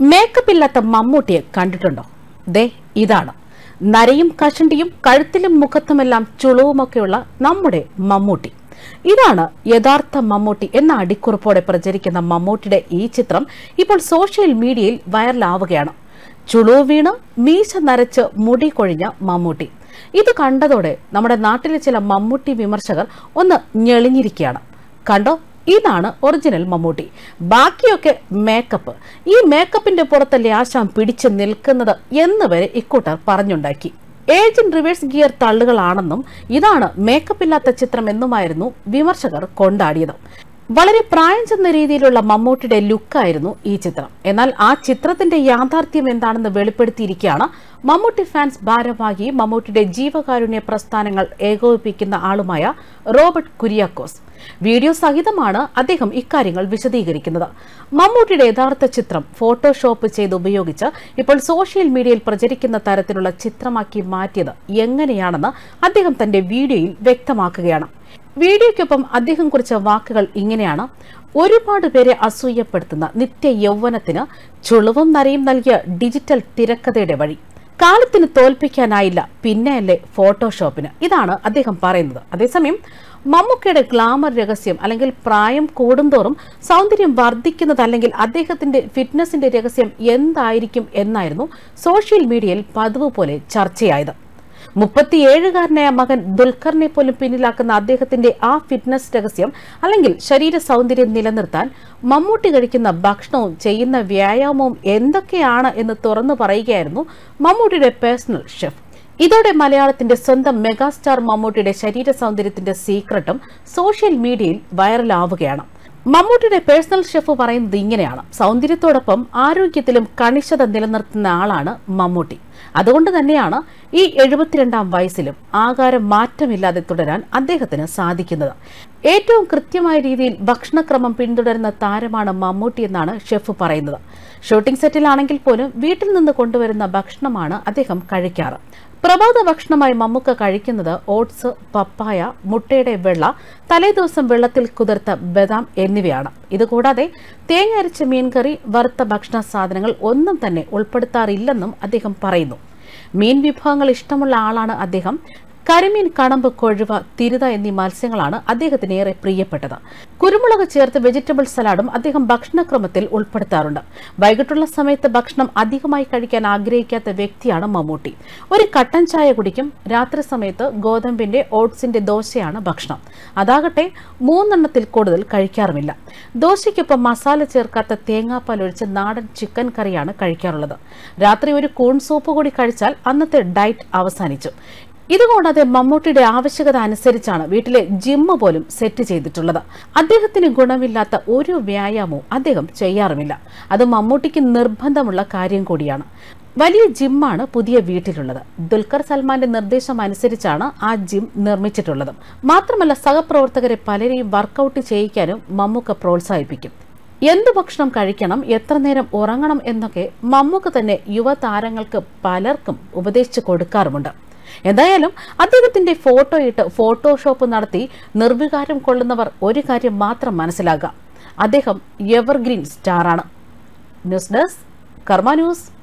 makeup ഇല്ലാത്ത മമ്മൂട്ടിയെ കണ്ടിട്ടുണ്ടോ ദേ ഇതാണ് നരയും കഷണ്ടിയും കഴുത്തിലും മുഖത്തുമെല്ലാം ചുളുവുമൊക്കെയുള്ള നമ്മുടെ മമ്മൂട്ടി ഇതാണ് യഥാർത്ഥ മമ്മൂട്ടി എന്ന അടിക്കുറിപ്പോടെ പ്രചരിക്കുന്ന മമ്മൂട്ടിയുടെ ഈ ചിത്രം ഇപ്പോൾ സോഷ്യൽ മീഡിയയിൽ വൈറലാവുകയാണ് ചുളുവ് വീണ് മീശ നരച്ച് മുടി കൊഴിഞ്ഞ മമ്മൂട്ടി ഇത് കണ്ടതോടെ നമ്മുടെ നാട്ടിലെ ചില മമ്മൂട്ടി വിമർശകർ ഒന്ന് ഞെളിഞ്ഞിരിക്കുകയാണ് കണ്ടോ ഇതാണ് ഒറിജിനൽ മമ്മൂട്ടി ബാക്കിയൊക്കെ മേക്കപ്പ് ഈ മേക്കപ്പിന്റെ പുറത്തല്ലേ ആശാം പിടിച്ചു നിൽക്കുന്നത് എന്ന് വരെ ഇക്കൂട്ടർ പറഞ്ഞുണ്ടാക്കി ഏജ് ഇൻ റിവേഴ്സ് ഗിയർ തള്ളുകളാണെന്നും ഇതാണ് മേക്കപ്പ് ഇല്ലാത്ത ചിത്രം എന്നുമായിരുന്നു വിമർശകർ കൊണ്ടാടിയത് വളരെ പ്രായം ചെന്ന രീതിയിലുള്ള മമ്മൂട്ടിയുടെ ലുക്കായിരുന്നു ഈ ചിത്രം എന്നാൽ ആ ചിത്രത്തിന്റെ യാഥാർത്ഥ്യം എന്താണെന്ന് വെളിപ്പെടുത്തിയിരിക്കുകയാണ് മമ്മൂട്ടി ഫാൻസ് ഭാരവാഹി മമ്മൂട്ടിയുടെ ജീവകാരുണ്യ പ്രസ്ഥാനങ്ങൾ ഏകോപിപ്പിക്കുന്ന ആളുമായ റോബർട്ട് കുര്യാക്കോസ് വീഡിയോ സഹിതമാണ് അദ്ദേഹം ഇക്കാര്യങ്ങൾ വിശദീകരിക്കുന്നത് മമ്മൂട്ടിയുടെ യഥാർത്ഥ ചിത്രം ഫോട്ടോഷോപ്പ് ചെയ്ത് ഉപയോഗിച്ച് ഇപ്പോൾ സോഷ്യൽ മീഡിയയിൽ പ്രചരിക്കുന്ന തരത്തിലുള്ള ചിത്രമാക്കി മാറ്റിയത് എങ്ങനെയാണെന്ന് അദ്ദേഹം തന്റെ വീഡിയോയിൽ വ്യക്തമാക്കുകയാണ് വീഡിയോയ്ക്കൊപ്പം അദ്ദേഹം കുറിച്ച വാക്കുകൾ ഇങ്ങനെയാണ് ഒരുപാട് പേരെ അസൂയപ്പെടുത്തുന്ന നിത്യ യൗവനത്തിന് ചുളിവും നരയും നൽകിയ ഡിജിറ്റൽ തിരക്കഥയുടെ വഴി കാലത്തിന് തോൽപ്പിക്കാനായില്ല പിന്നെയല്ലേ ഫോട്ടോഷോപ്പിന് ഇതാണ് അദ്ദേഹം പറയുന്നത് അതേസമയം മമ്മൂക്കയുടെ ഗ്ലാമർ രഹസ്യം അല്ലെങ്കിൽ പ്രായം കൂടുന്തോറും സൗന്ദര്യം വർദ്ധിക്കുന്നത് അല്ലെങ്കിൽ അദ്ദേഹത്തിന്റെ ഫിറ്റ്നസിന്റെ രഹസ്യം എന്തായിരിക്കും എന്നായിരുന്നു സോഷ്യൽ മീഡിയയിൽ പതിവ് പോലെ ചർച്ചയായത് മുപ്പത്തിയേഴുകാരനായ മകൻ ദുൽഖറിനെ പോലും പിന്നിലാക്കുന്ന അദ്ദേഹത്തിന്റെ ആ ഫിറ്റ്നസ് രഹസ്യം അല്ലെങ്കിൽ ശരീര സൗന്ദര്യം നിലനിർത്താൻ മമ്മൂട്ടി കഴിക്കുന്ന ഭക്ഷണവും ചെയ്യുന്ന വ്യായാമവും എന്തൊക്കെയാണ് എന്ന് തുറന്നു പറയുകയായിരുന്നു മമ്മൂട്ടിയുടെ പേഴ്സണൽ ഷെഫ് ഇതോടെ മലയാളത്തിന്റെ സ്വന്തം മെഗാസ്റ്റാർ മമ്മൂട്ടിയുടെ ശരീര സൗന്ദര്യത്തിന്റെ സീക്രട്ടും സോഷ്യൽ മീഡിയയിൽ വൈറലാവുകയാണ് മമ്മൂട്ടിയുടെ പേഴ്സണൽ ഷെഫ് പറയുന്നത് ഇങ്ങനെയാണ് സൗന്ദര്യത്തോടൊപ്പം ആരോഗ്യത്തിലും കണിശത നിലനിർത്തുന്ന ആളാണ് മമ്മൂട്ടി അതുകൊണ്ട് തന്നെയാണ് ഈ എഴുപത്തിരണ്ടാം വയസ്സിലും ആകാരം മാറ്റമില്ലാതെ തുടരാൻ അദ്ദേഹത്തിന് സാധിക്കുന്നത് ഏറ്റവും കൃത്യമായ രീതിയിൽ ഭക്ഷണക്രമം പിന്തുടരുന്ന താരമാണ് മമ്മൂട്ടി എന്നാണ് ഷെഫ് പറയുന്നത് ഷൂട്ടിംഗ് സെറ്റിലാണെങ്കിൽ പോലും വീട്ടിൽ നിന്ന് കൊണ്ടുവരുന്ന ഭക്ഷണമാണ് അദ്ദേഹം കഴിക്കാറ് പ്രഭാത ഭക്ഷണമായി മമ്മൂക്ക കഴിക്കുന്നത് ഓട്സ് പപ്പായ മുട്ടയുടെ വെള്ള തലേദിവസം വെള്ളത്തിൽ കുതിർത്ത ബദാം എന്നിവയാണ് ഇതുകൂടാതെ തേങ്ങ അരച്ച മീൻകറി വറുത്ത ഭക്ഷണ സാധനങ്ങൾ ഒന്നും തന്നെ ഉൾപ്പെടുത്താറില്ലെന്നും അദ്ദേഹം പറയുന്നു മീൻ വിഭവങ്ങൾ ഇഷ്ടമുള്ള ആളാണ് അദ്ദേഹം കരിമീൻ കണമ്പ് കൊഴുവ തിരുത എന്നീ മത്സ്യങ്ങളാണ് അദ്ദേഹത്തിന് ഏറെ പ്രിയപ്പെട്ടത് കുരുമുളക് ചേർത്ത് വെജിറ്റബിൾ സലാഡും അദ്ദേഹം ഭക്ഷണക്രമത്തിൽ ഉൾപ്പെടുത്താറുണ്ട് വൈകിട്ടുള്ള സമയത്ത് ഭക്ഷണം അധികമായി കഴിക്കാൻ ആഗ്രഹിക്കാത്ത വ്യക്തിയാണ് മമ്മൂട്ടി ഒരു കട്ടൻ ചായ കുടിക്കും രാത്രി സമയത്ത് ഗോതമ്പിന്റെ ഓട്സിന്റെ ദോശയാണ് ഭക്ഷണം അതാകട്ടെ മൂന്നെണ്ണത്തിൽ കൂടുതൽ കഴിക്കാറുമില്ല ദോശയ്ക്കൊപ്പം മസാല ചേർക്കാത്ത തേങ്ങാപ്പാൽ ഒഴിച്ച് നാടൻ ചിക്കൻ കറിയാണ് കഴിക്കാറുള്ളത് രാത്രി ഒരു കൂൺ സൂപ്പ് കൂടി കഴിച്ചാൽ അന്നത്തെ ഡയറ്റ് അവസാനിച്ചു ഇതുകൂടാതെ മമ്മൂട്ടിയുടെ ആവശ്യകത അനുസരിച്ചാണ് വീട്ടിലെ ജിമ്മ് പോലും സെറ്റ് ചെയ്തിട്ടുള്ളത് അദ്ദേഹത്തിന് ഗുണമില്ലാത്ത ഒരു വ്യായാമവും അദ്ദേഹം ചെയ്യാറുമില്ല അത് മമ്മൂട്ടിക്ക് നിർബന്ധമുള്ള കാര്യം കൂടിയാണ് വലിയ ജിമ്മാണ് പുതിയ വീട്ടിലുള്ളത് ദുൽഖർ സൽമാന്റെ നിർദ്ദേശം അനുസരിച്ചാണ് ആ ജിം നിർമ്മിച്ചിട്ടുള്ളത് മാത്രമല്ല സഹപ്രവർത്തകരെ പലരെയും വർക്കൗട്ട് ചെയ്യിക്കാനും മമ്മൂക്ക പ്രോത്സാഹിപ്പിക്കും എന്ത് ഭക്ഷണം കഴിക്കണം എത്ര നേരം ഉറങ്ങണം എന്നൊക്കെ മമ്മൂക്ക തന്നെ യുവതാരങ്ങൾക്ക് പലർക്കും ഉപദേശിച്ചു കൊടുക്കാറുമുണ്ട് എന്തായാലും അദ്ദേഹത്തിന്റെ ഫോട്ടോ ഇട്ട് ഫോട്ടോഷോപ്പ് നടത്തി നിർവികാരം കൊള്ളുന്നവർ ഒരു കാര്യം മാത്രം മനസ്സിലാക്കുക അദ്ദേഹം എവർഗ്രീൻ സ്റ്റാറാണ് ന്യൂസ് ഡെസ്ക് കർമ്മ ന്യൂസ്